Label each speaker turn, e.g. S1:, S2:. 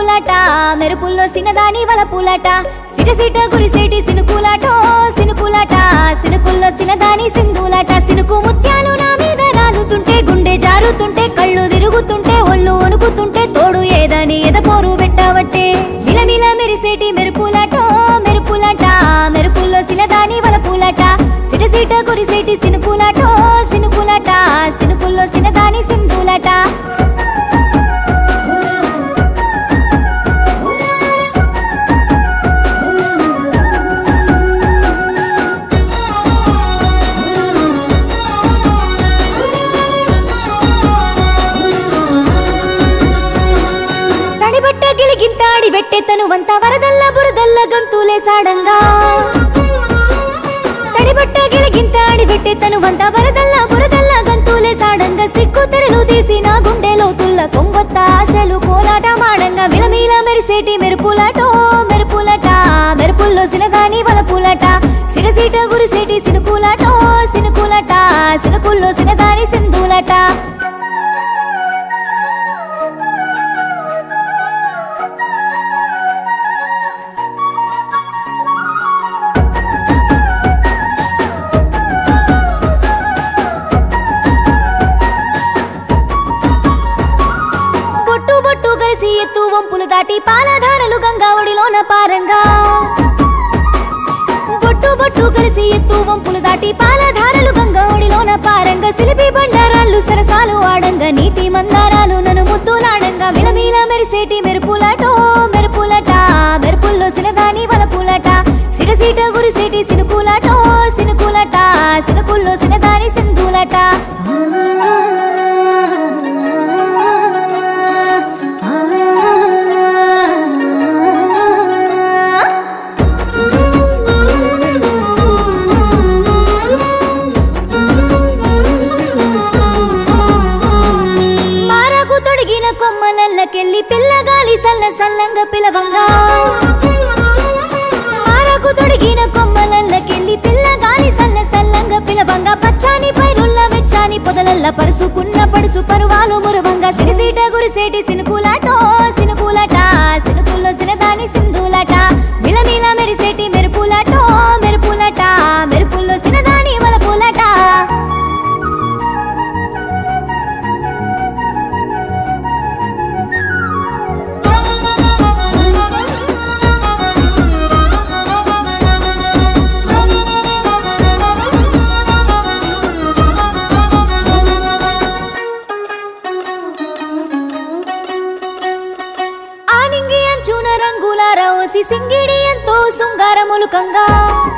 S1: మెరుపులాట మెరుపుల్లో సినదాని వలపులాట సిట సిట గురిసేటి సినుకులాటో సినుకులాట సినుకుల్లో సినదాని సింధులాట సినుకు ముత్యాలు నా మీద రాలుతుంటే గుండె జారుతుంటే కళ్ళు తిరుగుతుంటే ఒళ్ళు వణుకుతుంటే తోడు ఏదని ఎదపోరు పెట్టవట్టే మిలమిల మెరిసేటి మెరుపులాటో మెరుపులాట మెరుపుల్లో సినదాని వలపులాట సిట సిట గురిసేటి సినుకులాటో సినుకులాట సినుకుల్లో సినదాని సింధులాట తడిబట్ట గిలిగింతాడి వెట్టెతను వంత వరదల్ల బురదల్ల గంతులే సాడంగా తడిబట్ట గిలిగింతాడి వెట్టెతను వంత వరదల్ల బురదల్ల గంతులే సాడంగా సిక్కు తెరలు తీసి నా గుండె లోతుల్ల కొంగొత్త ఆశలు కోలాట మాడంగా మిలమీల మెరిసేటి మెరుపులాటో మెరుపులట మెరుపుల్లో సినదాని వలపులట సిరసీట గురిసేటి సినుకులాటో సినుకులట సినుకుల్లో సినదాని సింధులట బొట్టు బొట్టు కలిసి ఎత్తు వంపులు దాటి పాలధారలు గంగా ఒడిలోన పారంగా బొట్టు బొట్టు కలిసి ఎత్తు వంపులు దాటి పాలధారలు గంగా ఒడిలోన పారంగా సిలిపి బండారాళ్ళు సరసాలు ఆడంగా నీటి మందారాలు నన్ను ముద్దులాడంగా మిలమిల మెరిసేటి మెరుపులాటో మెరుపులట మెరుపుల్లో సినదాని వలపులట సిరసీట గురిసేటి సినుకులాటో సినుకులట సినుకుల్లో సినదాని సింధులట మారకు తొడిగిన కొమ్మలల్లకెళ్ళి పిల్లగాలి సల్ల సల్లంగా పిలవంగా మారకు తొడిగిన కొమ్మలల్లకెళ్ళి పిల్లగాలి సల్ల సల్లంగా పిలవంగా పచ్చాని పైరుల్ల వెచ్చాని పొదలల్ల పరుసుకున్న పడుసు పరువాలు మురువంగా సిరిసీట గురిసేటి సినుకులాటో సినుకులాట సినుకుల్లో సినదాని సింధులాట మిలమిల మెరిసేటి మెరుపులాటో మెరుపులాట మెరుపుల్లో సినదాని వలపులాట ఆనింగి అంచున రంగుల రోసి సింగిడి ఎంతో శృంగారములుకంగా